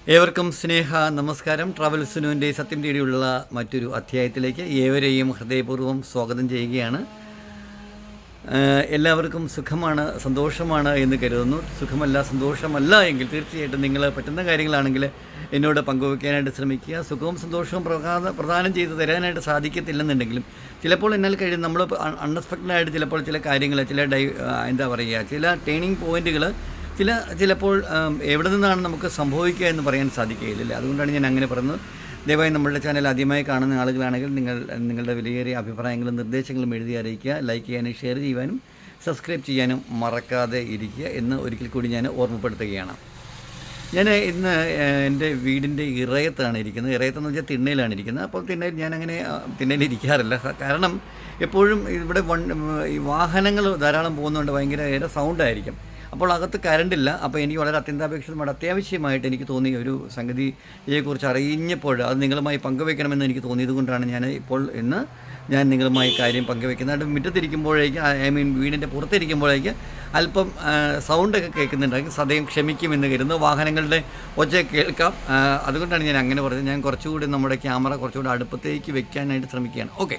ഏവർക്കും സ്നേഹ നമസ്കാരം ട്രാവൽ സുനുവിൻ്റെ സത്യം തേടിയുള്ള മറ്റൊരു അധ്യായത്തിലേക്ക് ഏവരെയും ഹൃദയപൂർവ്വം സ്വാഗതം ചെയ്യുകയാണ് ഏഹ് എല്ലാവർക്കും സുഖമാണ് സന്തോഷമാണ് എന്ന് കരുതുന്നു സുഖമല്ല സന്തോഷമല്ല എങ്കിൽ തീർച്ചയായിട്ടും നിങ്ങൾ പറ്റുന്ന കാര്യങ്ങളാണെങ്കിൽ എന്നോട് പങ്കുവയ്ക്കാനായിട്ട് ശ്രമിക്കുക സുഖവും സന്തോഷവും പ്രധാന പ്രദാനം ചെയ്ത് തരാനായിട്ട് സാധിക്കത്തില്ലെന്നുണ്ടെങ്കിലും ചിലപ്പോൾ എന്നാൽ കഴിയും നമ്മൾ അൺഎക്സ്പെക്റ്റഡായിട്ട് ചിലപ്പോൾ ചില കാര്യങ്ങൾ ചില ഡൈ ആ, എന്താ പറയുക ചില ടേണിംഗ് പോയിന്റുകൾ ചില ചിലപ്പോൾ ആം, എവിടെ നിന്നാണ് നമുക്ക് സംഭവിക്കുക എന്ന് പറയാൻ സാധിക്കുകയില്ല അതുകൊണ്ടാണ് ഞാൻ അങ്ങനെ പറയുന്നത് ദയവായി നമ്മളുടെ ചാനൽ ആദ്യമായി കാണുന്ന ആളുകളാണെങ്കിൽ നിങ്ങൾ നിങ്ങളുടെ വിലയേറിയ അഭിപ്രായങ്ങളും നിർദ്ദേശങ്ങളും എഴുതി അറിയിക്കുക ലൈക്ക് ചെയ്യാനും ഷെയർ ചെയ്യുവാനും സബ്സ്ക്രൈബ് ചെയ്യാനും മറക്കാതെ ഇരിക്കുക എന്ന് ഒരിക്കൽ കൂടി ഞാൻ ഓർമ്മപ്പെടുത്തുകയാണ് ഞാൻ ഇന്ന് ഏഹ്, എൻ്റെ വീടിൻ്റെ ഇറയത്താണ് ഇരിക്കുന്നത് ഇറയത്തെന്ന് വെച്ചാൽ തിണ്ണയിലാണ് ഇരിക്കുന്നത് അപ്പോൾ തിണ്ണയിൽ ഞാൻ അങ്ങനെ ആ, തിണ്ണയിൽ ഇരിക്കാറില്ല കാരണം എപ്പോഴും ഇവിടെ വൺ ഈ വാഹനങ്ങൾ ധാരാളം പോകുന്നതുകൊണ്ട് ഭയങ്കര ഏറെ സൗണ്ടായിരിക്കും അപ്പോൾ അകത്ത് കറണ്ടില്ല അപ്പോൾ എനിക്ക് വളരെ അത്യന്താപേക്ഷിതമായിട്ട് അത്യാവശ്യമായിട്ട് എനിക്ക് തോന്നിയ ഒരു സംഗതിയെക്കുറിച്ച് അറിഞ്ഞപ്പോൾ അത് നിങ്ങളുമായി പങ്കുവെക്കണമെന്ന് എനിക്ക് തോന്നിയത് കൊണ്ടാണ് ഞാൻ ഇപ്പോൾ ഇന്ന് ഞാൻ നിങ്ങളുമായി കാര്യം പങ്കുവെക്കുന്നത് അത് മുറ്റത്തിരിക്കുമ്പോഴേക്ക് ഐ മീൻ വീടിൻ്റെ പുറത്തിരിക്കുമ്പോഴേക്ക് അല്പം ആ, സൗണ്ടൊക്കെ കേൾക്കുന്നുണ്ടെങ്കിൽ സദയം ക്ഷമിക്കുമെന്ന് കരുതുന്നു വാഹനങ്ങളുടെ ഒച്ച കേൾക്കാം ആ, അതുകൊണ്ടാണ് ഞാൻ അങ്ങനെ പറഞ്ഞത് ഞാൻ കുറച്ചുകൂടി നമ്മുടെ ക്യാമറ കുറച്ചുകൂടി അടുപ്പത്തേക്ക് വെക്കാനായിട്ട് ശ്രമിക്കുകയാണ് ഓക്കെ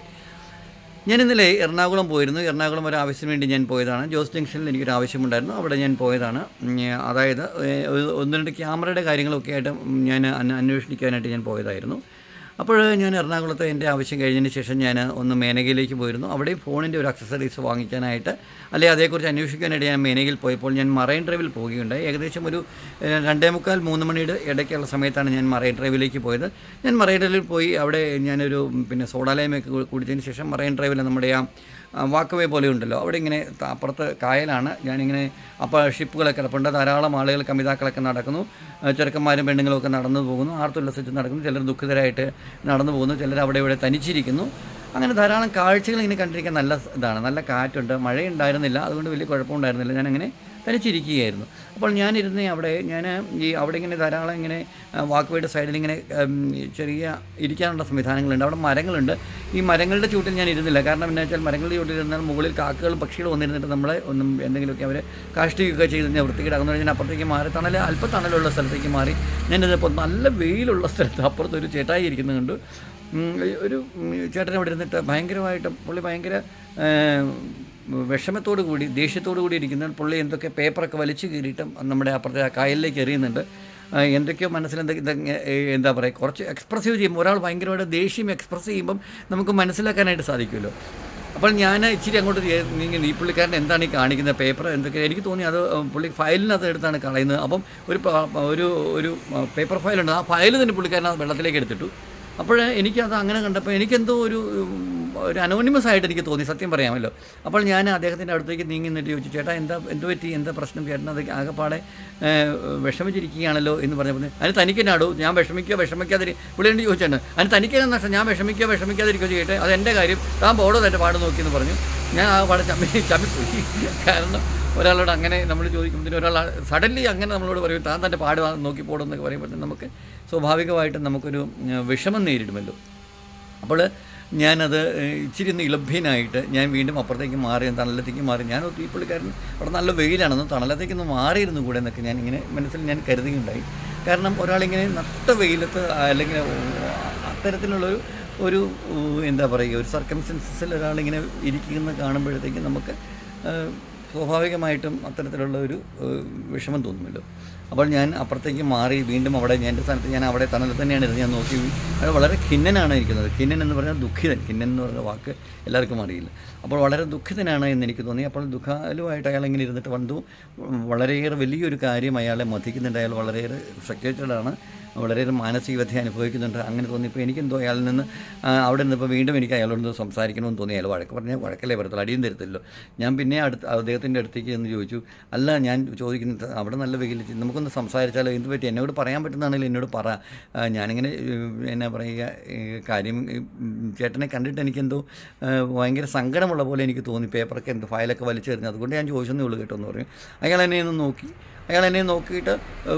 ഞാൻ ഇന്നലെ എറണാകുളം പോയിരുന്നു എറണാകുളം ഒരു ആവശ്യത്തിന് വേണ്ടി ഞാൻ പോയതാണ് ജോസ് ജംഗ്ഷനിൽ എനിക്കൊരു ആവശ്യമുണ്ടായിരുന്നു അവിടെ ഞാൻ പോയതാണ് ഉം, അതായത് ഏഹ്, ഒരു- ഒന്ന് രണ്ട് ക്യാമറയുടെ കാര്യങ്ങളൊക്കെ ആയിട്ട് ഞാൻ അന്വ- അന്വേഷിക്കാനായിട്ട് ഞാൻ പോയതായിരുന്നു അപ്പോൾ ഞാൻ എറണാകുളത്ത് എൻ്റെ ആവശ്യം കഴിഞ്ഞതിന് ശേഷം ഞാൻ ഒന്ന് മേനകയിലേക്ക് പോയിരുന്നു അവിടെ ഫോണിൻ്റെ ഒരു അക്സസറീസ് വാങ്ങിക്കാനായിട്ട് അല്ലെങ്കിൽ അതേക്കുറിച്ച് അന്വേഷിക്കാനായിട്ട് ഞാൻ മേനകയിൽ പോയപ്പോൾ ഞാൻ മറൈൻ ഡ്രൈവിൽ പോവുകയുണ്ടായി ഏകദേശം ഒരു ഏഹ്, രണ്ടേ മുക്കാൽ മൂന്ന് മണിയുടെ ഇടയ്ക്കുള്ള സമയത്താണ് ഞാൻ മറൈൻ ഡ്രൈവിലേക്ക് പോയത് ഞാൻ മറൈൻ ഡ്രൈവിൽ പോയി അവിടെ ഞാനൊരു പിന്നെ സോഡാലയമൊക്കെ കു- കുടിച്ചതിന് ശേഷം മറൈൻ ഡ്രൈവിൽ നമ്മുടെ ആ വാക്കവേ പോലെ ഉണ്ടല്ലോ അവിടെ ഇങ്ങനെ ത- അപ്പുറത്ത് കായലാണ് ഞാനിങ്ങനെ അപ്പോൾ ഷിപ്പുകളൊക്കെ കിടപ്പുണ്ട് ധാരാളം ആളുകൾ കമിതാക്കളൊക്കെ നടക്കുന്നു ആ, ചെറുക്കന്മാരും പെണ്ണുങ്ങളും ഒക്കെ നടന്നു പോകുന്നു ആർത്തുല്ലസിച്ച് നടക്കുന്നു ചിലർ ദുഃഖിതരായിട്ട് നടന്നു പോകുന്നു ചിലർ അവിടെ ഇവിടെ തനിച്ചിരിക്കുന്നു അങ്ങനെ ധാരാളം കാഴ്ചകൾ ഇങ്ങനെ കണ്ടിരിക്കാൻ നല്ല സ് ഇതാണ് നല്ല കാറ്റുണ്ട് മഴയുണ്ടായിരുന്നില്ല അതുകൊണ്ട് വലിയ കുഴപ്പമുണ്ടായിരുന്നില്ല ഞാനങ്ങനെ തനിച്ചിരിക്കുകയായിരുന്നു അപ്പോൾ ഞാനിരുന്ന് അവിടെ ഞാൻ ഈ അവിടെ ഇങ്ങനെ ധാരാളം ഇങ്ങനെ വാക്ക്വേയുടെ സൈഡിൽ ഇങ്ങനെ ഉം, ഈ ചെറിയ ഇരിക്കാനുള്ള സംവിധാനങ്ങളുണ്ട് അവിടെ മരങ്ങളുണ്ട് ഈ മരങ്ങളുടെ ചൂട്ടിൽ ഞാൻ ഇരുന്നില്ല കാരണം എന്താ വെച്ചാൽ മരങ്ങളുടെ ചൂട്ടിൽ ഇരുന്നാൽ മുകളിൽ കാക്കകളും പക്ഷികളും വന്നിരുന്നിട്ട് നമ്മളെ ഒന്നും എന്തെങ്കിലുമൊക്കെ അവർ കാഷ്ടിക്കുകയൊക്കെ ചെയ്ത് ഞാൻ വൃത്തികേടാകുന്ന ഞാൻ അപ്പുറത്തേക്ക് മാറി തണൽ അല്പം തണലുള്ള സ്ഥലത്തേക്ക് മാറി ഞാനിതിപ്പോൾ നല്ല വെയിലുള്ള സ്ഥലത്ത് അപ്പുറത്ത് ഒരു ചേട്ടായി ഇരിക്കുന്നത് കണ്ടു ഉം, ഒരു ഉം, ചേട്ടൻ അവിടെ ഇരുന്നിട്ട് ഭയങ്കരമായിട്ട് പുള്ളി ഭയങ്കര ഏം, വിഷമത്തോടു കൂടി ദേഷ്യത്തോടു കൂടി ഇരിക്കുന്ന പുള്ളി എന്തൊക്കെ പേപ്പറൊക്കെ വലിച്ചു കീറിയിട്ട് നമ്മുടെ അപ്പുറത്തെ ആ കായലിലേക്ക് എറിയുന്നുണ്ട് ആ, എന്തൊക്കെയോ മനസ്സിൽ എന്തൊക്കെ ഇതൊക്കെ, ഏ, എന്താ പറയുക കുറച്ച് എക്സ്പ്രസീവ് ചെയ്യുമ്പോൾ ഒരാൾ ഭയങ്കരമായിട്ട് ദേഷ്യം എക്സ്പ്രസ് ചെയ്യുമ്പം നമുക്ക് മനസ്സിലാക്കാനായിട്ട് സാധിക്കുമല്ലോ അപ്പോൾ ഞാൻ ഇച്ചിരി അങ്ങോട്ട് ചെ- നീങ്ങി ഈ പുള്ളിക്കാരൻ എന്താണ് ഈ കാണിക്കുന്നത് പേപ്പർ എന്തൊക്കെ എനിക്ക് തോന്നി അത് പുള്ളി ഫയലിനകത്ത് എടുത്താണ് കളയുന്നത് അപ്പം ഒരു പ- ഒരു ഒരു പേപ്പർ ഫയലുണ്ട് ആ ഫയൽ തന്നെ പുള്ളിക്കാരൻ ആ വെള്ളത്തിലേക്ക് എടുത്തിട്ടു അപ്പോൾ എനിക്കത് അങ്ങനെ കണ്ടപ്പോൾ എനിക്കെന്തോ ഒരു ഉം, ഒരു അനോണിമസ് ആയിട്ട് എനിക്ക് തോന്നി സത്യം പറയാമല്ലോ അപ്പോൾ ഞാൻ അദ്ദേഹത്തിൻ്റെ അടുത്തേക്ക് നീങ്ങി നിന്നിട്ട് ചോദിച്ചു ചേട്ടാ എന്താ എന്ത് പറ്റി എന്താ പ്രശ്നം ചേട്ടൻ അത് ആകെപ്പാടെ ഏഹ്, വിഷമിച്ചിരിക്കുകയാണല്ലോ എന്ന് പറഞ്ഞപ്പോൾ അതിന് തനിക്കെന്നാടോ ഞാൻ വിഷമിക്കുക വിഷമിക്കാതിരി പുള്ളി എന്നോട് ചോദിച്ചാണ് അതിന് തനിക്കെന്നാ നഷ്ടം ഞാൻ വിഷമിക്കുക വിഷമിക്കാതിരിക്കുക ചെയ്യട്ടെ അത് എൻ്റെ കാര്യം താൻ ബോർഡോ തൻ്റെ പാട് നോക്കിയെന്ന് പറഞ്ഞു ഞാൻ ആ പാടെ ചമ്മി ചമ്മിപ്പോയി കാരണം ഒരാളോട് അങ്ങനെ നമ്മൾ ചോദിക്കുമ്പോൾ ഒരാൾ സഡൻലി അങ്ങനെ നമ്മളോട് പറയും താൻ തൻ്റെ പാട് നോക്കി പോടുന്നൊക്കെ പറയുമ്പോൾ നമുക്ക് സ്വാഭാവികമായിട്ടും നമുക്കൊരു ഉം, വിഷമം നേരിടുമല്ലോ അപ്പോൾ ഞാനത് ഏഹ്, ഇച്ചിരി ഒന്ന് ഇളഭ്യനായിട്ട് ഞാൻ വീണ്ടും അപ്പുറത്തേക്ക് മാറി തണലത്തേക്ക് മാറി ഞാൻ ഒത്തിരി ഈ പുള്ളിക്കാരൻ അവിടെ നല്ല വെയിലാണെന്ന് തണലത്തേക്ക് ഒന്ന് മാറിയിരുന്നു കൂടെ എന്നൊക്കെ ഞാൻ ഇങ്ങനെ മനസ്സിൽ ഞാൻ കരുതുകയുണ്ടായി കാരണം ഒരാളിങ്ങനെ നട്ട വെയിലത്ത് അല്ലെങ്കിൽ അത്തരത്തിലുള്ളൊരു ഒരു ഉം, എന്താ പറയുക ഒരു സർക്കംസ്റ്റൻസസിൽ ഒരാളിങ്ങനെ ഇരിക്കുന്ന കാണുമ്പോഴത്തേക്കും നമുക്ക് ഏഹ്, സ്വാഭാവികമായിട്ടും അത്തരത്തിലുള്ള ഒരു ഏഹ്, വിഷമം തോന്നുമല്ലോ അപ്പോൾ ഞാൻ അപ്പുറത്തേക്ക് മാറി വീണ്ടും അവിടെ ഞാൻ എൻ്റെ സ്ഥാനത്ത് ഞാൻ അവിടെ തണലിൽ തന്നെയാണ് ഇരുന്ന് ഞാൻ നോക്കി അത് വളരെ ഖിന്നനാണ് ഇരിക്കുന്നത് ഖിന്നൻ എന്ന് പറഞ്ഞാൽ ദുഃഖിതൻ ഖിന്നൻ എന്ന് പറയുന്ന വാക്ക് എല്ലാവർക്കും അറിയില്ല അപ്പോൾ വളരെ ദുഃഖിതനാണ് എന്ന് എനിക്ക് തോന്നി അപ്പോൾ ദുഃഖാലുമായിട്ട് അയാൾ ഇങ്ങനെ ഇരുന്നിട്ട് വന്നു വളരെയേറെ വലിയൊരു കാര്യം അയാളെ മതിക്കുന്നുണ്ട് അയാൾ വളരെയേറെ ഫ്രക്ചേറ്റഡാണ് വളരെയേറെ മാനസിക വ്യഥ അനുഭവിക്കുന്നുണ്ട് അങ്ങനെ തോന്നിയപ്പോൾ എനിക്കെന്തോ അയാളിൽ നിന്ന് ആ, അവിടെ നിന്നപ്പോൾ വീണ്ടും എനിക്ക് അയാളോട് നിന്ന് സംസാരിക്കണമെന്ന് തോന്നി അയാൾ വഴക്ക് പറഞ്ഞാൽ വഴക്കല്ലേ വരത്തുള്ളൂ അടിയും തരത്തില്ലോ ഞാൻ പിന്നെ അടുത്ത് അദ്ദേഹത്തിൻ്റെ അടുത്തേക്ക് എന്ന് ചോദിച്ചു അല്ല ഞാൻ ചോദിക്കുന്നത് അവിടെ നല്ല വെയിൽ നമുക്കൊന്ന് സംസാരിച്ചാലോ എന്ത് പറ്റി എന്നോട് പറയാൻ പറ്റുന്നതാണെങ്കിൽ എന്നോട് പറ ആ, ഞാനിങ്ങനെ ഏഹ്, എന്നാ പറയുക ഏഹ്, കാര്യം ഏഹ്, ഉം, ചേട്ടനെ കണ്ടിട്ട് എനിക്കെന്തോ ഏഹ്, ഭയങ്കര സങ്കടമുള്ള പോലെ എനിക്ക് തോന്നി പേപ്പറൊക്കെ എന്ത് ഫയലൊക്കെ വലിച്ചെറിഞ്ഞു അതുകൊണ്ട് ഞാൻ ചോദിച്ചെന്നേ ഉള്ളൂ കേട്ടോ എന്ന് പറഞ്ഞു അയാൾ എന്നെ ഒന്ന് നോക്കി അയാൾ എന്നെ നോക്കിയിട്ട്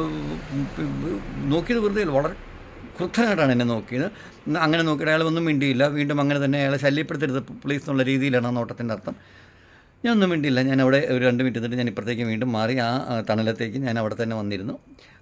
ഏഹ്, നോക്കിയത് വെറുതെ അല്ല, വളരെ ക്രുദ്ധനായിട്ടാണ് എന്നെ നോക്കിയത് ന്ന- അങ്ങനെ നോക്കിയിട്ട് അയാൾ ഒന്നും മിണ്ടിയില്ല വീണ്ടും അങ്ങനെ തന്നെ അയാളെ ശല്യപ്പെടുത്തരുത് പ്ലീസ് എന്നുള്ള രീതിയിലാണ് ആ നോട്ടത്തിൻ്റെ അർത്ഥം ഞാൻ ഒന്നും മിണ്ടിയില്ല ഞാൻ അവിടെ ഒരു രണ്ട് മിനിറ്റ് നിന്നിട്ട് ഞാൻ ഇപ്പുറത്തേക്ക് വീണ്ടും മാറി ആ ആ, തണലത്തേക്ക് ഞാൻ അവിടെ തന്നെ വന്നിരുന്നു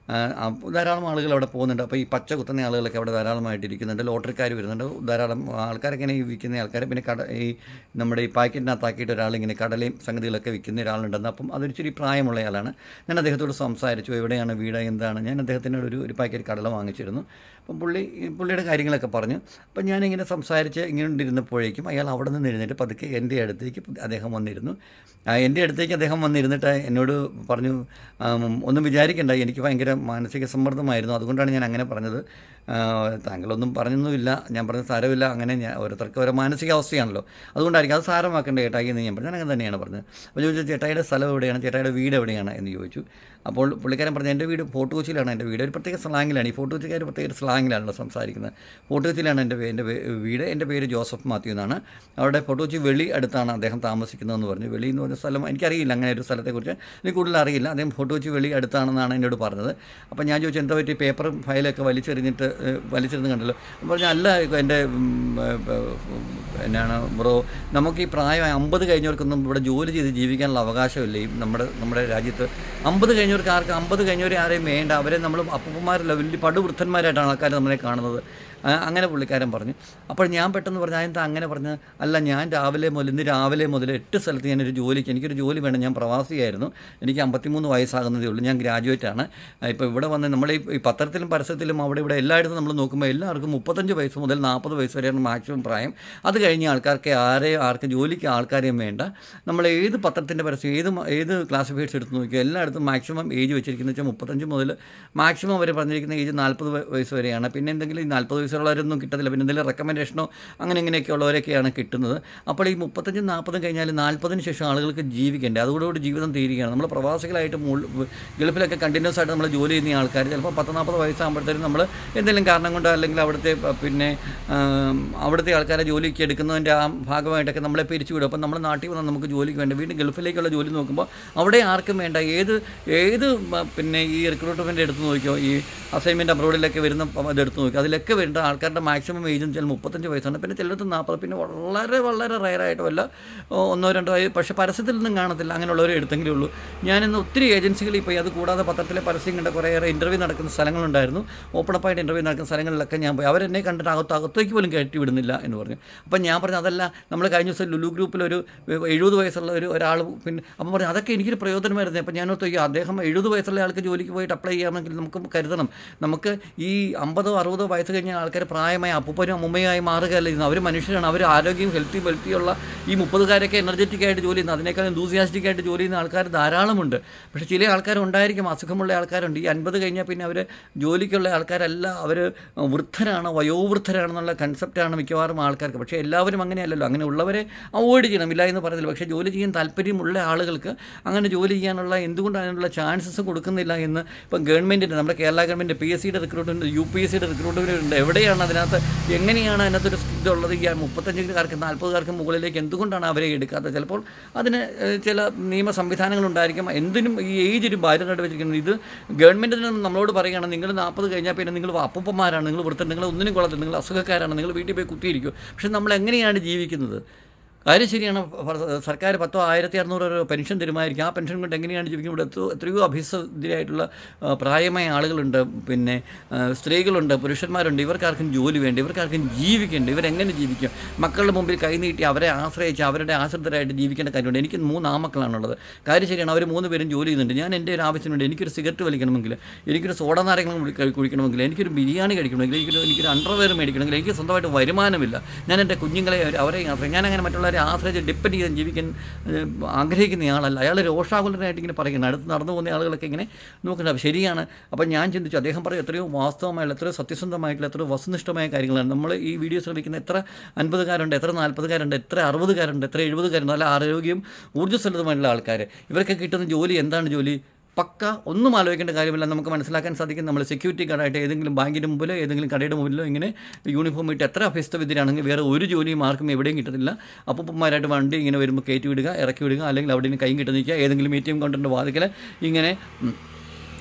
ആ, ആ, ധാരാളം ആളുകൾ അവിടെ പോകുന്നുണ്ട് അപ്പോൾ ഈ പച്ച കുത്തുന്ന ആളുകളൊക്കെ അവിടെ ധാരാളമായിട്ട് ഇരിക്കുന്നുണ്ട് ലോട്ടറിക്കാർ വരുന്നുണ്ട് ധാരാളം ആൾക്കാരൊക്കെ ഇങ്ങനെ ഈ വിൽക്കുന്ന ആൾക്കാർ പിന്നെ കട ഈ നമ്മുടെ ഈ പാക്കറ്റിനകത്താക്കിയിട്ട് ഒരാളിങ്ങനെ കടലയും സംഗതികളൊക്കെ വിൽക്കുന്ന ഒരാളുണ്ടെന്ന് അപ്പം അതൊരിച്ചിരി പ്രായമുള്ള ആളാണ് ഞാൻ അദ്ദേഹത്തോട് സംസാരിച്ചു എവിടെയാണ് വീട് എന്താണ് ഞാൻ അദ്ദേഹത്തിനോട് ഒരു ഒരു പാക്കറ്റ് കടല വാങ്ങിച്ചിരുന്നു അപ്പം പുള്ളി ഈ പുള്ളിയുടെ കാര്യങ്ങളൊക്കെ പറഞ്ഞു അപ്പം ഞാനിങ്ങനെ സംസാരിച്ച് ഇങ്ങനെ ഇരുന്നപ്പോഴേക്കും അയാൾ അവിടെ നിന്ന് എഴുന്നേറ്റ് പതുക്കെ എൻ്റെ അടുത്തേക്ക് അദ്ദേഹം വന്നിരുന്നു ആ, എൻ്റെ അടുത്തേക്ക് അദ്ദേഹം വന്നിരുന്നിട്ട് എന്നോട് പറഞ്ഞു ആം, ഒന്നും വിചാരിക്കണ്ട എനിക്ക് ഭയങ്കര മാനസിക സമ്മർദ്ദമായിരുന്നു അതുകൊണ്ടാണ് ഞാൻ അങ്ങനെ പറഞ്ഞത് ആ, താങ്കളൊന്നും പറഞ്ഞൊന്നുമില്ല ഞാൻ പറഞ്ഞത് സാരമില്ല അങ്ങനെ ഞാൻ ഓരോരുത്തർക്ക് ഓരോ മാനസികാവസ്ഥയാണല്ലോ അതുകൊണ്ടായിരിക്കും അത് സാരമാക്കേണ്ട ചേട്ടായി എന്ന് ഞാൻ പറഞ്ഞു ഞാൻ അങ്ങനെ തന്നെയാണ് പറഞ്ഞത് അപ്പോൾ ചോദിച്ചു ചേട്ടായിയുടെ സ്ഥലം എവിടെയാണ് ചേട്ടായിയുടെ വീട് എവിടെയാണ് എന്ന് ചോദിച്ചു അപ്പോൾ പുള്ളിക്കാരൻ പറഞ്ഞു എൻ്റെ വീട് ഫോർട്ട് കൊച്ചിയിലാണ് എൻ്റെ വീട് ഒരു പ്രത്യേക സ്ലാങ്ങിലാണ് ഈ ഫോർട്ട് കൊച്ചിക്കാർ പ്രത്യേക സ്ലാങ്ങിലാണല്ലോ സംസാരിക്കുന്നത് ഫോർട്ട് കൊച്ചിയിലാണ് എൻ്റെ വേ- എൻ്റെ വേ- വീട് എൻ്റെ പേര് ജോസഫ് മാത്യു എന്നാണ് അവിടെ ഫോർട്ട് കൊച്ചി വെളി അടുത്താണ് അദ്ദേഹം താമസിക്കുന്നതെന്ന് പറഞ്ഞു വെളി എന്ന് പറഞ്ഞ സ്ഥലം എനിക്കറിയില്ല അങ്ങനെ ഒരു സ്ഥലത്തെക്കുറിച്ച് എനിക്ക് കൂടുതൽ അറിയില്ല അദ്ദേഹം ഫോർട്ട് കൊച്ചി വെളി അടുത്താണെന്നാണ് എന്നോട് പറഞ്ഞത് അപ്പോൾ ഞാൻ ചോദിച്ചു എന്താ പറ്റി പേപ്പറും ഫയലൊക്കെ വലിച്ചെറിഞ്ഞിട്ട് ഏഹ്, വലിച്ചെറിഞ്ഞ് കണ്ടല്ലോ അപ്പോൾ പറഞ്ഞു അല്ല എൻ്റെ ഉം, ഏഹ്, എന്നാണ് ബ്രോ നമുക്ക് ഈ പ്രായം അമ്പത് കഴിഞ്ഞവർക്കൊന്നും ഇവിടെ ജോലി ചെയ്ത് ജീവിക്കാനുള്ള അവകാശമില്ല ഈ നമ്മുടെ നമ്മുടെ രാജ്യത്ത് അമ്പത് കഴിഞ്ഞവർക്ക് ആർക്ക് അമ്പത് കഴിഞ്ഞവരെ ആരെയും വേണ്ട അവരെ നമ്മൾ അപ്പൂപ്പന്മാരല്ല വലിയ പടുവൃദ്ധന്മാരായിട്ടാണ് ആൾക്കാർ നമ്മളെ കാണുന്നത് ആ, അങ്ങനെ പുള്ളിക്കാരൻ പറഞ്ഞു അപ്പോൾ ഞാൻ പെട്ടെന്ന് പറഞ്ഞു എന്താ അങ്ങനെ പറഞ്ഞ് അല്ല ഞാൻ രാവിലെ മുതൽ ഇന്ന് രാവിലെ മുതൽ എട്ട് സ്ഥലത്ത് ഞാനൊരു ജോലിക്ക് എനിക്കൊരു ജോലി വേണം ഞാൻ പ്രവാസിയായിരുന്നു എനിക്ക് അമ്പത്തിമൂന്ന് വയസ്സാകുന്നതേ ഉള്ളൂ ഞാൻ ഗ്രാജുവേറ്റ് ആണ് ഇപ്പോൾ ഇവിടെ വന്ന് നമ്മൾ ഈ ഈ പത്രത്തിലും പരസ്യത്തിലും അവിടെ ഇവിടെ എല്ലായിടത്തും നമ്മൾ നോക്കുമ്പോൾ എല്ലാവർക്കും മുപ്പത്തഞ്ച് വയസ്സ് മുതൽ നാൽപ്പത് വയസ്സ് വരെയാണ് മാക്സിമം പ്രായം അത് കഴിഞ്ഞ ആൾക്കാർക്ക് ആരെയും ആർക്ക് ജോലിക്ക് ആൾക്കാരെയും വേണ്ട നമ്മൾ ഏത് പത്രത്തിൻ്റെ പരസ്യം ഏത് മ- ഏത് ക്ലാസിഫൈഡ്സ് എടുത്ത് നോക്കിയോ എല്ലായിടത്തും മാക്സിമം ഏജ് വെച്ചിരിക്കുന്നത് വെച്ചാൽ മുപ്പത്തഞ്ച് മുതൽ മാക്സിമം അവർ പറഞ്ഞിരിക്കുന്ന ഏജ് നാൽപ്പത് വയസ്സ് വരെയാണ് പിന്നെ എന്തെങ്കിലും ഈ നാൽപ്പത് വയസ്സുള്ളവരൊന്നും കിട്ടത്തില്ല പിന്നെ എന്തെങ്കിലും റെക്കമെൻഡേഷനോ അങ്ങനെ ഇങ്ങനെയൊക്കെ ഉള്ളവരൊക്കെയാണ് കിട്ടുന്നത് അപ്പോൾ ഈ മുപ്പത്തഞ്ചും നാൽപ്പതും കഴിഞ്ഞാൽ നാൽപ്പതിന് ശേഷം ആളുകൾക്ക് ജീവിക്കേണ്ടത് അതോടുകൂടി ജീവിതം തീരുകയാണ് നമ്മൾ പ്രവാസികളായിട്ട് മുൾ- ഗൾഫിലൊക്കെ കണ്ടിന്യൂസ് ആയിട്ട് നമ്മൾ ജോലി ചെയ്യുന്ന ആൾക്കാർ ചിലപ്പോൾ പത്ത് നാൽപ്പത് വയസ്സാകുമ്പോഴത്തേനും നമ്മൾ എന്തെങ്കിലും കാരണം കൊണ്ട് അല്ലെങ്കിൽ അവിടുത്തെ പ- പിന്നെ ആം, അവിടുത്തെ ആൾക്കാരെ ജോലിക്ക് എടുക്കുന്നതിൻ്റെ ആ ഭാഗമായിട്ടൊക്കെ നമ്മളെ പിരിച്ചു വിടും അപ്പം നമ്മൾ നാട്ടിൽ വന്നാൽ നമുക്ക് ജോലിക്ക് വേണ്ട വീണ്ടും ഗൾഫിലേക്കുള്ള ജോലി നോക്കുമ്പോൾ അവിടെ ആർക്കും വേണ്ട ഏത് ഏത് മ- പിന്നെ ഈ റിക്രൂട്ട്മെൻ്റ് എടുത്ത് നോക്കിയോ ഈ അസൈൻമെൻറ്റ് അബ്രോഡിലൊക്കെ വരുന്ന പ- ഇതെടുത്ത് നോക്കിയോ അതിലൊക്കെ വരുന്ന ആൾക്കാരുടെ മാക്സിമം ഏജ് എന്ന് വെച്ചാൽ മുപ്പത്തഞ്ച് വയസ്സാണ് പിന്നെ ചിലടത്ത് നാൽപ്പത് പിന്നെ വളരെ വളരെ റയറായിട്ട് വല്ല ഓ, ഒന്നോ രണ്ടോ ആയി പക്ഷേ പരസ്യത്തിൽ നിന്നും കാണത്തില്ല അങ്ങനെയുള്ളവരെ എടുത്തെങ്കിലേ ഉള്ളൂ ഞാനിന്ന് ഒത്തിരി ഏജൻസികളിൽ പോയി അത് കൂടാതെ പത്രത്തിലെ പരസ്യം കണ്ട കുറേയേറെ ഇൻ്റർവ്യൂ നടക്കുന്ന സ്ഥലങ്ങളുണ്ടായിരുന്നു ഓപ്പൺ അപ്പായിട്ട് ഇൻ്റർവ്യൂ നടക്കുന്ന സ്ഥലങ്ങളിലൊക്കെ ഞാൻ പോയി അവരെന്നെ കണ്ടിട്ട് അകത്ത് അകത്തേക്ക് പോലും കയറ്റി വിടുന്നില്ല എന്ന് പറഞ്ഞു അപ്പം ഞാൻ പറഞ്ഞു അതല്ല നമ്മൾ കഴിഞ്ഞ ദിവസം ലുലു ഗ്രൂപ്പിൽ ഒരു എഴുപത് വയസ്സുള്ള ഒരു ഒരാൾ പിന്നെ അപ്പം പറഞ്ഞു അതൊക്കെ എനിക്കൊരു പ്രയോജനമായിരുന്നു അപ്പം ഞാൻ ഓർത്തു അദ്ദേഹം എഴുപത് വയസ്സുള്ള ആൾക്ക് ജോലിക്ക് പോയിട്ട് അപ്ലൈ ചെയ്യാമെങ്കിൽ നമുക്ക് കരുതണം നമുക്ക് ഈ അമ്പതോ അറുപതോ വയസ്സ് കഴിഞ്ഞ ആൾക്കാർ പ്രായമായ അപ്പൂപ്പനും അമ്മുമ്മയായി മാറുകയല്ല ചെയ്യുന്നത് അവർ മനുഷ്യരാണ് അവർ ആരോഗ്യം ഹെൽത്തി വെൽത്തിയുള്ള ഈ മുപ്പതുകാരൊക്കെ എനർജറ്റിക് ആയിട്ട് ജോലി ചെയ്യുന്നത് അതിനേക്കാൾ enthusiastic ആയിട്ട് ജോലി ചെയ്യുന്ന ആൾക്കാർ ധാരാളമുണ്ട് പക്ഷേ ചില ആൾക്കാരുണ്ടായിരിക്കും അസുഖമുള്ള ആൾക്കാരുണ്ട് ഈ അൻപത് കഴിഞ്ഞാൽ പിന്നെ അവർ ജോലിക്കുള്ള ആൾക്കാരല്ല അവർ വൃദ്ധരാണ് വയോവൃദ്ധരാണെന്നുള്ള കൺസെപ്റ്റാണ് മിക്കവാറും ആൾക്കാർക്ക് പക്ഷേ എല്ലാവരും അങ്ങനെയല്ലല്ലോ അങ്ങനെ ഉള്ളവരെ അവോയ്ഡ് ചെയ്യണം ഇല്ല എന്ന് പറയുന്നില്ല പക്ഷേ ജോലി ചെയ്യാൻ താല്പര്യമുള്ള ആളുകൾക്ക് അങ്ങനെ ജോലി ചെയ്യാനുള്ള എന്തുകൊണ്ട് അതിനുള്ള ചാൻസസ് കൊടുക്കുന്നില്ല എന്ന് ഇപ്പം ഗവൺമെൻറ്റിൻ്റെ നമ്മുടെ കേരള ഗവൺമെൻറ് പി എസ് സിയുടെ റിക്രൂട്ട്മെൻറ്റ് യു പി എസ് സിയുടെ റിക്രൂട്ട്മെൻറ്റ് ഉണ്ട് എവിടെയാണ് അതിനകത്ത് എങ്ങനെയാണ് അതിനകത്തൊരു ഇതുള്ളത് ഈ മുപ്പത്തഞ്ചുകാർക്ക് നാൽപ്പതുകാർക്ക് മുകളിലേക്ക് എന്തുകൊണ്ടാണ് അവരെ എടുക്കാത്തത് ചിലപ്പോൾ അതിന് ഏഹ്, ചില നിയമ സംവിധാനങ്ങളുണ്ടായിരിക്കും എന്തിനും ഈ ഏജ് ഒരു ബാധ്യതയായിട്ട് വെച്ചിരിക്കുന്നത് ഇത് ഗവൺമെൻറ് തന്നെ നമ്മളോട് പറയുകയാണ് നിങ്ങൾ നാൽപ്പത് കഴിഞ്ഞാൽ പിന്നെ നിങ്ങൾ അപ്പൂപ്പന്മാരാണ് നിങ്ങൾ വൃത്തം നിങ്ങൾ ഒന്നിനും കൊള്ളത്തില്ല നിങ്ങൾ അസുഖക്കാരാണ് നിങ്ങൾ വീട്ടിൽ പോയി കുത്തിയിരിക്കും പക്ഷെ നമ്മൾ എങ്ങനെയാണ് ജീവിക്കുന്നത് കാര്യം ശരിയാണ് ഫ- സർക്കാർ പത്തോ ആയിരത്തി അറുന്നൂറ് രൂപ പെൻഷൻ തരുമായിരിക്കും ആ പെൻഷൻ കൊണ്ട് എങ്ങനെയാണ് ജീവിക്കുന്നത് ഇവിടെ എത്രയോ എത്രയോ അഭിസന്ധിരായിട്ടുള്ള ആ, പ്രായമായ ആളുകളുണ്ട് പിന്നെ ആ, സ്ത്രീകളുണ്ട് പുരുഷന്മാരുണ്ട് ഇവർക്കാർക്കും ജോലി വേണ്ട ഇവർക്കാർക്കും ജീവിക്കേണ്ട ഇവരെങ്ങനെ ജീവിക്കും മക്കളുടെ മുമ്പിൽ കൈനീട്ടി അവരെ ആശ്രയിച്ച് അവരുടെ ആശ്രിതരായിട്ട് ജീവിക്കേണ്ട കാര്യമുണ്ട് എനിക്ക് മൂന്ന് ആമക്കളാണുള്ളത് കാര്യം ശരിയാണ് അവർ മൂന്ന് പേരും ജോലി ചെയ്യുന്നുണ്ട് ഞാൻ എൻ്റെ ഒരു ആവശ്യത്തിന് വേണ്ടി എനിക്കൊരു സിഗരറ്റ് വലിക്കണമെങ്കിൽ എനിക്കൊരു സോഡ നാരങ്ങളും കുഴിക്കണമെങ്കിൽ എനിക്കൊരു ബിരിയാണി കഴിക്കണമെങ്കിൽ എനിക്കൊരു എനിക്കൊരു അണ്ടർവെയർ മേടിക്കണമെങ്കിൽ എനിക്ക് സ്വന്തമായിട്ട് വരുമാനമില്ല ഞാൻ എൻ്റെ കുഞ്ഞുങ്ങളെ അവരെ ആശ്രയിക്കും ഞാൻ അങ്ങനെ മറ്റുള്ളവരെ ആശ്രയിച്ച് ഡിപ്പെൻഡ് ചെയ്ത് ജീവിക്കാൻ ഏഹ്, ആഗ്രഹിക്കുന്ന ആളല്ല അയാൾ രോഷാകുലനായിട്ട് ഇങ്ങനെ പറയുന്നത് അടുത്ത് നടന്നു പോകുന്ന ആളുകളൊക്കെ ഇങ്ങനെ നോക്കുന്നത് ശരിയാണ് അപ്പം ഞാൻ ചിന്തിച്ചു അദ്ദേഹം പറയും എത്രയോ വാസ്തവമായുള്ള എത്രയോ സത്യസന്ധമായിട്ടുള്ള എത്രയോ വസ്തുനിഷ്ഠമായ കാര്യങ്ങളാണ് നമ്മൾ ഈ വീഡിയോ ശ്രമിക്കുന്ന എത്ര അൻപതുകാരുണ്ട് എത്ര നാൽപ്പതുകാരുണ്ട് എത്ര അറുപതുകാരുണ്ട് എത്ര എഴുപതുകാരുണ്ട് നല്ല ആരോഗ്യം ഊർജ്ജസ്വലതമായിട്ടുള്ള ആൾക്കാർ ഇവർക്ക് കിട്ടുന്ന ജോലി എന്താണ് ജോലി പക്ക ഒന്നും ആലോചിക്കേണ്ട കാര്യമില്ല നമുക്ക് മനസ്സിലാക്കാൻ സാധിക്കും നമ്മൾ സെക്യൂരിറ്റി ഗാർഡായിട്ട് ഏതെങ്കിലും ബാങ്കിൻ്റെ മുമ്പിലോ ഏതെങ്കിലും കടയുടെ മുമ്പിലോ ഇങ്ങനെ യൂണിഫോം ഇട്ട് എത്ര അഭ്യസ്ത വിദ്യരാണെങ്കിൽ വേറെ ഒരു ജോലിയും ആർക്കും എവിടെയും കിട്ടത്തില്ല അപ്പൂപ്പന്മാരായിട്ട് വണ്ടി ഇങ്ങനെ വരുമ്പോൾ കയറ്റി വിടുക ഇറക്കി വിടുക അല്ലെങ്കിൽ അവിടെ നിന്ന് കൈ കിട്ടി നിൽക്കുക ഏതെങ്കിലും എ ടി എം കൗണ്ടറിൻ്റെ വാതിക്കൽ ഇങ്ങനെ ഉം,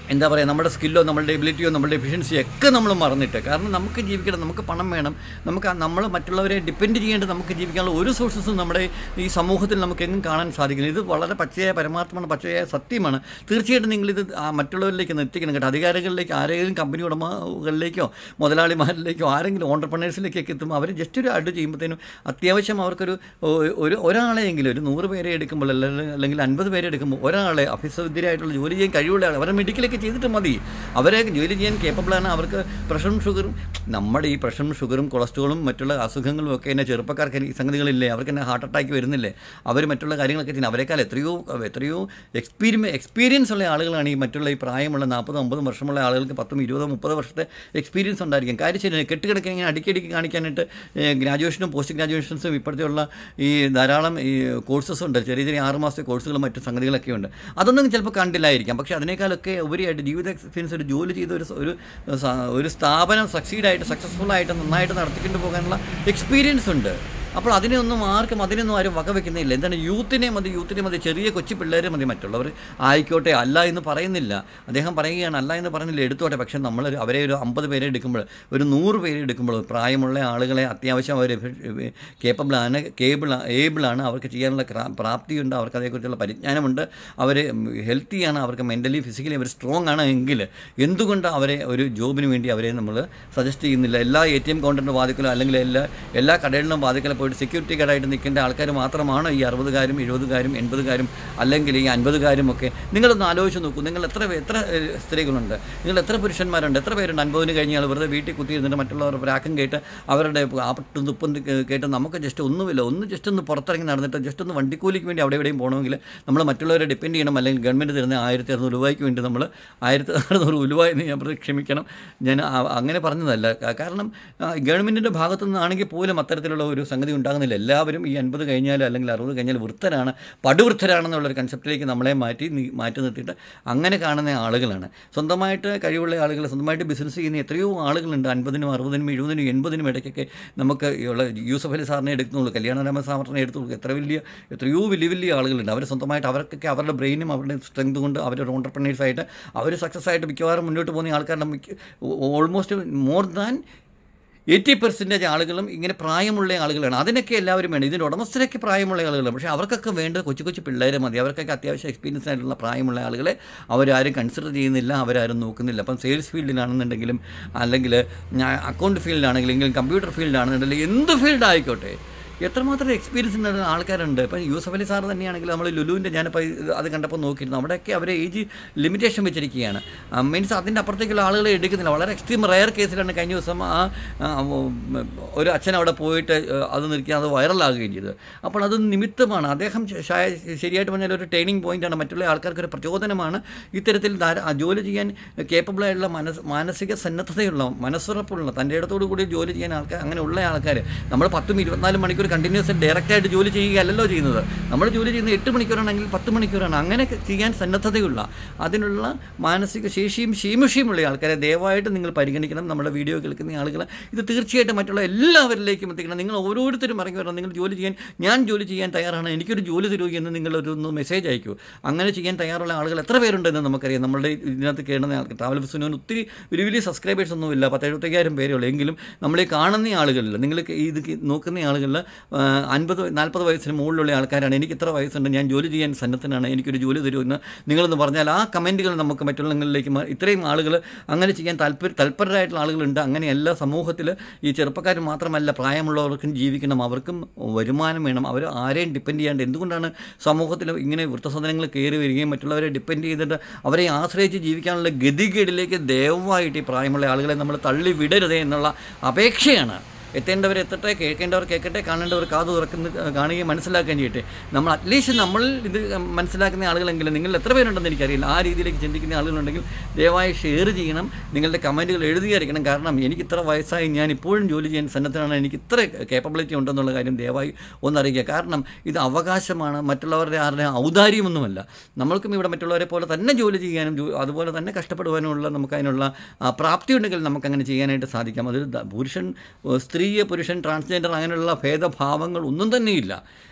എന്താ പറയുക നമ്മുടെ സ്കില്ലോ നമ്മളുടെ എബിലിറ്റിയോ നമ്മളുടെ എഫിഷ്യൻസിയോ ഒക്കെ നമ്മൾ മറന്നിട്ട് കാരണം നമുക്ക് ജീവിക്കണം നമുക്ക് പണം വേണം നമുക്ക് നമ്മൾ മറ്റുള്ളവരെ ഡിപ്പെൻഡ് ചെയ്യേണ്ട നമുക്ക് ജീവിക്കാനുള്ള ഒരു സോഴ്സസും നമ്മുടെ ഈ സമൂഹത്തിൽ നമുക്ക് എങ്ങും കാണാൻ സാധിക്കില്ല ഇത് വളരെ പച്ചയായ പരമാർത്ഥമാണ് പച്ചയായ സത്യമാണ് തീർച്ചയായിട്ടും നിങ്ങളിത് ആ മറ്റുള്ളവരിലേക്ക് ഒന്ന് എത്തിക്കണം കേട്ടോ അധികാരികളിലേക്ക് ആരെങ്കിലും കമ്പനി ഉടമകളിലേക്കോ മുതലാളിമാരിലേക്കോ ആരെങ്കിലും ഓണ്ടർപ്രണേഴ്സിലേക്കൊക്കെ എത്തുമ്പോൾ അവർ ജസ്റ്റ് ഒരു അഡ് ചെയ്യുമ്പോഴത്തേനും അത്യാവശ്യം അവർക്കൊരു ഒ- ഒരു ഒരാളെയെങ്കിലും ഒരു നൂറ് പേരെ എടുക്കുമ്പോൾ അല്ലെങ്കിൽ അല്ലെങ്കിൽ അൻപത് പേരെ എടുക്കുമ്പോൾ ഒരാളെ അഭിസവിദ്യരായിട്ടുള്ള ജോലി ചെയ്യാൻ കഴിവുള്ള ആൾ അവരെ മെഡിക്കലൊക്കെ ചെയ്തിട്ട് മതി അവരെ ജോലി ചെയ്യാൻ കേപ്പബിളാണ് അവർക്ക് പ്രഷറും ഷുഗറും നമ്മുടെ ഈ പ്രഷറും ഷുഗറും കൊളസ്ട്രോളും മറ്റുള്ള അസുഖങ്ങളും ഒക്കെ എന്നെ ചെറുപ്പക്കാർക്ക് ഈ സംഗതികളില്ലേ അവർക്ക് എന്നെ ഹാർട്ട് അറ്റാക്ക് വരുന്നില്ലേ അവർ മറ്റുള്ള കാര്യങ്ങളൊക്കെ ചെയ്യുന്നത് അവരെക്കാൾ എത്രയോ എത്രയോ എക്സ്പീരിയ എക്സ്പീരിയൻസ് ഉള്ള ആളുകളാണ് ഈ മറ്റുള്ള ഈ പ്രായമുള്ള നാൽപ്പതും അമ്പതും വർഷമുള്ള ആളുകൾക്ക് പത്തും ഇരുപതോ മുപ്പതോ വർഷത്തെ എക്സ്പീരിയൻസ് ഉണ്ടായിരിക്കും കാര്യം ശരിയാണ് കെട്ടുകിടക്കാൻ ഇങ്ങനെ അടിക്കടിക്ക് കാണിക്കാനായിട്ട് ഗ്രാജുവേഷനും പോസ്റ്റ് ഗ്രാജുവേഷൻസും ഇപ്പോഴത്തെയുള്ള ഈ ധാരാളം ഈ കോഴ്സസ് ഉണ്ട് ചെറിയ ചെറിയ ആറ് മാസത്തെ കോഴ്സുകളും മറ്റു സംഗതികളൊക്കെ ഉണ്ട് അതൊന്നും ചിലപ്പോൾ കണ്ടില്ലായിരിക്കാം പക്ഷേ അതിനേക്കാളൊക്കെ ഉപരിയായിട്ട് ജീവിത എക്സ്പീരിയൻസ് ഒരു ജോലി ചെയ്ത ഒരു സ- ഒരു സ- ഒരു സ്ഥാപനം സക്സീഡായിട്ട് സക്സസ്ഫുൾ ആയിട്ട് നന്നായിട്ട് നടത്തിക്കൊണ്ട് പോകാനുള്ള എക്സ്പീരിയൻസ് ഉണ്ട് അപ്പോൾ അതിനെയൊന്നും ആർക്കും അതിനൊന്നും ആരും വകവെക്കുന്നില്ല എന്താണ് യൂത്തിനെ മതി യൂത്തിനെ മതി ചെറിയ കൊച്ചു പിള്ളേരെ മതി മറ്റുള്ളവർ ആയിക്കോട്ടെ അല്ല എന്ന് പറയുന്നില്ല അദ്ദേഹം പറയുകയാണ് അല്ല എന്ന് പറയുന്നില്ല എടുത്തോട്ടെ പക്ഷേ നമ്മൾ അവരെ ഒരു അമ്പത് പേരെ എടുക്കുമ്പോൾ ഒരു നൂറ് പേരെ എടുക്കുമ്പോൾ പ്രായമുള്ള ആളുകളെ അത്യാവശ്യം അവർ കേപ്പബിളാണ് കേബിൾ ഏബിളാണ് അവർക്ക് ചെയ്യാനുള്ള ക്രാ- പ്രാപ്തിയുണ്ട് അവർക്ക് അതേക്കുറിച്ചുള്ള പരിജ്ഞാനമുണ്ട് അവർ ഹെൽത്തിയാണ് അവർക്ക് മെൻ്റലി ഫിസിക്കലി അവർ സ്ട്രോങ് ആണ് എങ്കിൽ എന്തുകൊണ്ട് അവരെ ഒരു ജോബിന് വേണ്ടി അവരെ നമ്മൾ സജസ്റ്റ് ചെയ്യുന്നില്ല എല്ലാ എ ടി എം കൗണ്ടറിൻ്റെ വാതിക്കലോ അല്ലെങ്കിൽ എല്ലാ എല്ലാ കടകളിലും വാതിക്കലോ പോയിട്ട് സെക്യൂരിറ്റി ഗാർഡായിട്ട് നിൽക്കേണ്ട ആൾക്കാർ മാത്രമാണ് ഈ അറുപതുകാരും എഴുപതുകാരും എൺപതുകാരും അല്ലെങ്കിൽ ഈ അൻപതുകാരും ഒക്കെ നിങ്ങളൊന്ന് ആലോചിച്ച് നോക്കൂ നിങ്ങൾ എത്ര പേ- എത്ര ഏഹ്, സ്ത്രീകളുണ്ട് നിങ്ങൾ എത്ര പുരുഷന്മാരുണ്ട് എത്ര പേരുണ്ട് അൻപതിന് കഴിഞ്ഞാൽ വെറുതെ വീട്ടിൽ കുത്തിയിരുന്നിട്ട് മറ്റുള്ളവർ പ്രാക്കം കേട്ട് അവരുടെ ആപ്പട്ടും തുപ്പും കേട്ട് നമുക്ക് ജസ്റ്റ് ഒന്നുമില്ല ഒന്ന് ജസ്റ്റ് ഒന്ന് പുറത്തിറങ്ങി നടന്നിട്ട് ജസ്റ്റ് ഒന്ന് വണ്ടിക്കൂലിക്ക് വേണ്ടി അവിടെ എവിടെയും പോകണമെങ്കിൽ നമ്മൾ മറ്റുള്ളവരെ ഡിപ്പെൻഡ് ചെയ്യണം അല്ലെങ്കിൽ ഗവൺമെൻറ് തരുന്ന ആയിരത്തി അറുന്നൂറ് രൂപയ്ക്ക് വേണ്ടി നമ്മൾ ആയിരത്തി അറുന്നൂറ് ഉലുവ എന്ന് ഞാൻ പറഞ്ഞ് ക്ഷമിക്കണം ഞാൻ ആ- അങ്ങനെ പറഞ്ഞതല്ല കാ- കാരണം ഗവൺമെൻറ്റിൻ്റെ ഭാഗത്തു നിന്നാണെങ്കിൽ പോലും അത്തരത്തിലുള്ള ഒരു സംഗതി ഉണ്ടാകുന്നില്ല എല്ലാവരും ഈ അൻപത് കഴിഞ്ഞാൽ അല്ലെങ്കിൽ അറുപത് കഴിഞ്ഞാൽ വൃത്തരാണ് പടുവൃത്തരാണെന്നുള്ളൊരു കൺസെപ്റ്റിലേക്ക് നമ്മളെ മാറ്റി നി- മാറ്റി നിർത്തിയിട്ട് അങ്ങനെ കാണുന്ന ആളുകളാണ് സ്വന്തമായിട്ട് കഴിവുള്ള ആളുകൾ സ്വന്തമായിട്ട് ബിസിനസ് ചെയ്യുന്ന എത്രയോ ആളുകളുണ്ട് അൻപതിനും അറുപതിനും എഴുപതിനും എൺപതിനും ഇടയ്ക്കൊക്കെ നമുക്ക് ഉള്ള യൂസഫ് അലി സാറിനെ എടുക്കുന്നുള്ളൂ കല്യാണരാമ സാറിനെ എടുത്തുള്ളൂ എത്ര വലിയ എത്രയോ വലിയ വലിയ ആളുകളുണ്ട് അവർ സ്വന്തമായിട്ട് അവർക്കൊക്കെ അവരുടെ ബ്രെയിനും അവരുടെ സ്ട്രെങ്ത് കൊണ്ട് അവരൊരു ഓണ്ടർപ്രണേഴ്സ് ആയിട്ട് അവർ സക്സസ് ആയിട്ട് മിക്കവാറും മുന്നോട്ട് പോകുന്ന ആൾക്കാരുടെ മിക്ക almost more than eighty percentage ആളുകളും ഇങ്ങനെ പ്രായമുള്ള ആളുകളാണ് അതിനൊക്കെ എല്ലാവരും വേണം ഇതിൻ്റെ ഉടമസ്ഥരൊക്കെ പ്രായമുള്ള ആളുകളാണ് പക്ഷേ അവർക്കൊക്കെ വേണ്ടത് കൊച്ചു കൊച്ചു പിള്ളേരെ മതി അവർക്കൊക്കെ അത്യാവശ്യം എക്സ്പീരിയൻസ് ആയിട്ടുള്ള പ്രായമുള്ള ആളുകളെ അവരാരും കൺസിഡർ ചെയ്യുന്നില്ല അവരാരും നോക്കുന്നില്ല അപ്പം സെയിൽസ് ഫീൽഡിലാണെന്നുണ്ടെങ്കിലും അല്ലെങ്കിൽ അക്കൗണ്ട് ഫീൽഡിലാണെങ്കിലും കമ്പ്യൂട്ടർ ഫീൽഡാണെന്നുണ്ടെങ്കിൽ എന്ത് ഫീൽഡ് ആയിക്കോട്ടെ എത്രമാത്രം എക്സ്പീരിയൻസ് ഉള്ള ആൾക്കാരുണ്ട് ഇപ്പം യൂസഫ് അലി സാർ തന്നെയാണെങ്കിൽ നമ്മൾ ലുലുവിൻ്റെ ഞാനിപ്പോൾ ഇത് അത് കണ്ടപ്പോൾ നോക്കിയിരുന്നു അവിടെയൊക്കെ അവർ ഏജ് ലിമിറ്റേഷൻ വെച്ചിരിക്കുകയാണ് മീൻസ് അതിൻ്റെ അപ്പുറത്തേക്കുള്ള ആളുകളെ എടുക്കുന്നില്ല വളരെ എക്സ്ട്രീം റയർ കേസിലാണ് കഴിഞ്ഞ ദിവസം ആ ആ, ഉം, ഒരു അച്ഛൻ അവിടെ പോയിട്ട് അത് നിർത്തി അത് വൈറലാകുകയും ചെയ്തത് അപ്പോൾ അത് നിമിത്തമാണ് അദ്ദേഹം ശ- ശായ- ശരിയായിട്ട് പറഞ്ഞാൽ ഒരു ട്രെയിനിങ് പോയിൻ്റാണ് മറ്റുള്ള ആൾക്കാർക്ക് ഒരു പ്രചോദനമാണ് ഇത്തരത്തിൽ ധാരാ ആ ജോലി ചെയ്യാൻ കേപ്പബിളായിട്ടുള്ള മനസ് മാനസിക സന്നദ്ധതയുള്ള മനസ്സുറപ്പുള്ള തൻ്റെ ഇടത്തോടു കൂടി ജോലി ചെയ്യാൻ ആൾക്കാർ അങ്ങനെയുള്ള ആൾക്കാർ നമ്മൾ പത്തും ഇരുപത്തിനാല് മണിക്കൂർ കണ്ടിന്യൂസ് ഡയറക്റ്റായിട്ട് ജോലി ചെയ്യുകയല്ലല്ലോ ചെയ്യുന്നത് നമ്മൾ ജോലി ചെയ്യുന്നത് എട്ട് മണിക്കൂറാണെങ്കിൽ പത്ത് മണിക്കൂറാണ് അങ്ങനെ ചെയ്യാൻ സന്നദ്ധതയുള്ള അതിനുള്ള മാനസിക ശേഷിയും ശീമുഷിയുമുള്ള ആൾക്കാരെ ദയവായിട്ട് നിങ്ങൾ പരിഗണിക്കണം നമ്മുടെ വീഡിയോ കേൾക്കുന്ന ആളുകൾ ഇത് തീർച്ചയായിട്ടും മറ്റുള്ള എല്ലാവരിലേക്കും എത്തിക്കണം നിങ്ങൾ ഓരോരുത്തരും ഇറങ്ങി വരണം നിങ്ങൾ ജോലി ചെയ്യാൻ ഞാൻ ജോലി ചെയ്യാൻ തയ്യാറാണ് എനിക്കൊരു ജോലി തരൂ എന്ന് നിങ്ങളൊരു ഒന്ന് മെസ്സേജ് അയക്കൂ അങ്ങനെ ചെയ്യാൻ തയ്യാറുള്ള ആളുകൾ എത്ര പേരുണ്ടെന്ന് നമുക്കറിയാം നമ്മളുടെ ഇതിനകത്ത് കേൾക്കുന്ന ആൾക്ക് ട്രാവൽ ബിസിനോന് ഒത്തിരി വലിയ വലിയ സബ്സ്ക്രൈബേഴ്സ് ഒന്നുമില്ല പത്ത് എഴുപത്തയ്യായിരം പേരേ ഉള്ളൂ എങ്കിലും നമ്മളീ കാണുന്ന ആളുകളിൽ നിങ്ങൾ ഇത് നോക്കുന്ന ആളുകളിൽ അൻപത് നാൽപ്പത് വയസ്സിന് മുകളിലുള്ള ആൾക്കാരാണ് എനിക്ക് ഇത്ര വയസ്സുണ്ട് ഞാൻ ജോലി ചെയ്യാൻ സന്നദ്ധനാണ് എനിക്കൊരു ജോലി തരുമെന്ന് നിങ്ങളെന്ന് പറഞ്ഞാൽ ആ കമൻറ്റുകൾ നമുക്ക് മറ്റുള്ളവരിലേക്ക് മാ- ഇത്രയും ആളുകൾ അങ്ങനെ ചെയ്യാൻ താല്പര്യ തൽപരരായിട്ടുള്ള ആളുകളുണ്ട് അങ്ങനെ എല്ലാ സമൂഹത്തിൽ ഈ ചെറുപ്പക്കാർ മാത്രമല്ല പ്രായമുള്ളവർക്കും ജീവിക്കണം അവർക്കും വരുമാനം വേണം അവർ ആരെയും ഡിപ്പെൻഡ് ചെയ്യാണ്ട് എന്തുകൊണ്ടാണ് സമൂഹത്തിൽ ഇങ്ങനെ വൃത്തസദനങ്ങൾ കയറി വരികയും മറ്റുള്ളവരെ ഡിപ്പെൻഡ് ചെയ്തിട്ട് അവരെ ആശ്രയിച്ച് ജീവിക്കാനുള്ള ഗതികേടിലേക്ക് ദയവായിട്ട് ഈ പ്രായമുള്ള ആളുകളെ നമ്മൾ തള്ളി വിടരുതേ എന്നുള്ള അപേക്ഷയാണ് എത്തേണ്ടവർ എത്തട്ടെ കേൾക്കേണ്ടവർ കേൾക്കട്ടെ കാണേണ്ടവർ കാതു തുറക്കുന്ന കാണുകയും മനസ്സിലാക്കുകയും ചെയ്യട്ടെ നമ്മൾ അറ്റ്ലീസ്റ്റ് നമ്മൾ ഇത് മനസ്സിലാക്കുന്ന ആളുകളെങ്കിലും നിങ്ങൾ എത്ര പേരുണ്ടെന്ന് എനിക്കറിയില്ല ആ രീതിയിലേക്ക് ചിന്തിക്കുന്ന ആളുകളുണ്ടെങ്കിൽ ദയവായി ഷെയർ ചെയ്യണം നിങ്ങളുടെ കമൻറ്റുകൾ എഴുതിയായിരിക്കണം കാരണം എനിക്ക് ഇത്ര വയസ്സായി ഞാൻ ഇപ്പോഴും ജോലി ചെയ്യാൻ സന്നദ്ധനാണ് എനിക്ക് ഇത്ര കേപ്പബിലിറ്റി ഉണ്ടെന്നുള്ള കാര്യം ദയവായി ഒന്നറിയിക്കുക കാരണം ഇത് അവകാശമാണ് മറ്റുള്ളവരുടെ ആരുടെ ഔദാര്യമൊന്നുമല്ല നമ്മൾക്കും ഇവിടെ മറ്റുള്ളവരെ പോലെ തന്നെ ജോലി ചെയ്യാനും ജോ- അതുപോലെ തന്നെ കഷ്ടപ്പെടുവാനുമുള്ള നമുക്ക് അതിനുള്ള ആ, പ്രാപ്തി ഉണ്ടെങ്കിൽ നമുക്കങ്ങനെ ചെയ്യാനായിട്ട് സാധിക്കാം അതൊരു ദ- പുരുഷൻ ഏഹ്, സ്ത്രീ പുരുഷൻ ട്രാൻസ്ജെൻഡർ അങ്ങനെയുള്ള ഭേദഭാവങ്ങൾ ഒന്നും തന്നെയില്ല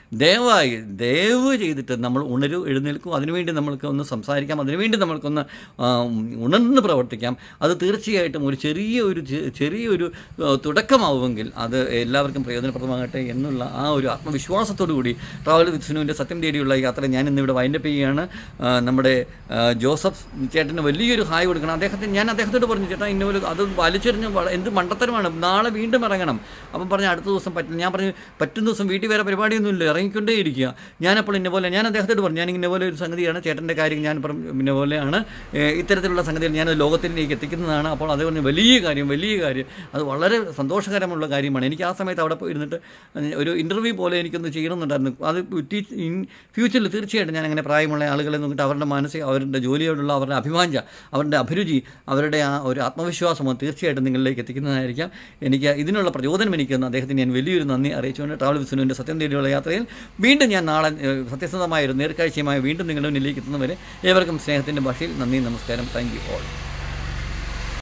ദയവായി ദയവ് ചെയ്തിട്ട് നമ്മൾ ഉണരൂ എഴുന്നേൽക്കും അതിനുവേണ്ടി നമ്മൾക്ക് ഒന്ന് സംസാരിക്കാം അതിനുവേണ്ടി നമ്മൾക്കൊന്ന് ആ, ഉണർന്ന് പ്രവർത്തിക്കാം അത് തീർച്ചയായിട്ടും ഒരു ചെറിയ ഒരു ചെ- ചെറിയൊരു ആ, തുടക്കമാവുമെങ്കിൽ അത് എല്ലാവർക്കും പ്രയോജനപ്രദമാകട്ടെ എന്നുള്ള ആ ഒരു ആത്മവിശ്വാസത്തോടു കൂടി ട്രാവൽ വിത്ത് സിനുവിൻ്റെ സത്യം തേടിയുള്ള യാത്ര ഞാൻ ഇന്നിവിടെ വൈൻഡപ്പ് ചെയ്യുകയാണ് ആ, നമ്മുടെ ആ, ജോസഫ് ചേട്ടന് വലിയൊരു ഹായ് കൊടുക്കണം അദ്ദേഹത്തിന് ഞാൻ അദ്ദേഹത്തോട് പറഞ്ഞു ചേട്ടാ ഇന്ന പോലെ അത് വലിച്ചെറിഞ്ഞ് വള- എന്ത് മണ്ടത്തരമാണ് നാളെ വീണ്ടും ഇറങ്ങണം അപ്പം പറഞ്ഞ അടുത്ത ദിവസം പറ്റും ഞാൻ പറഞ്ഞു പറ്റുന്ന ദിവസം വീട്ടിൽ വേറെ പരിപാടിയൊന്നുമില്ല ഇറങ്ങിക്കൊണ്ടേ ഇരിക്കുക ഞാനപ്പോൾ ഇന്ന പോലെ ഞാൻ അദ്ദേഹത്തോട് പറഞ്ഞു ഞാൻ ഇന്ന പോലെ ഒരു സംഗതിയാണ് ചേട്ടൻ്റെ കാര്യം ഞാൻ പറഞ്ഞു ഇന്ന പോലെയാണ് ഏ, ഇത്തരത്തിലുള്ള സംഗതികൾ ഞാൻ ലോകത്തിലേക്ക് എത്തിക്കുന്നതാണ് അപ്പോൾ അത് പറഞ്ഞ് വലിയ കാര്യം വലിയ കാര്യം അത് വളരെ സന്തോഷകരമുള്ള കാര്യമാണ് എനിക്ക് ആ സമയത്ത് അവിടെ പോയി ഇരുന്നിട്ട് ഒരു ഇൻ്റർവ്യൂ പോലെ എനിക്കൊന്ന് ചെയ്യണമെന്നുണ്ടായിരുന്നു അത് ടീച്ച് ഇൻ ഫ്യൂച്ചറിൽ തീർച്ചയായിട്ടും ഞാൻ അങ്ങനെ പ്രായമുള്ള ആളുകളെ നോക്കിയിട്ട് അവരുടെ മനസ്സിൽ അവരുടെ ജോലിയോടുള്ള അവരുടെ അഭിമാഞ്ച അവരുടെ അഭിരുചി അവരുടെ ആ ഒരു ആത്മവിശ്വാസം അത് തീർച്ചയായിട്ടും നിങ്ങളിലേക്ക് എത്തിക്കുന്നതായിരിക്കാം എനിക്ക് ഇതിനുള്ള പ്രചോദനം എനിക്ക് തന്ന അദ്ദേഹത്തിന് ഞാൻ വലിയൊരു നന്ദി അറിയിച്ചുകൊണ്ട് ട്രാവൽ വിസുനുവിൻ്റെ സത്യം തേടിയുള്ള യാത്രയിൽ വീണ്ടും ഞാൻ നാളെ ഏഹ്, സത്യസന്ധമായ ഒരു നേർക്കാഴ്ചയുമായി വീണ്ടും നിങ്ങളുടെ മുന്നിലേക്ക് എത്തുന്നവരെ ഏവർക്കും സ്നേഹത്തിൻ്റെ ഭാഷയിൽ നന്ദി നമസ്കാരം താങ്ക് യു ഓൾ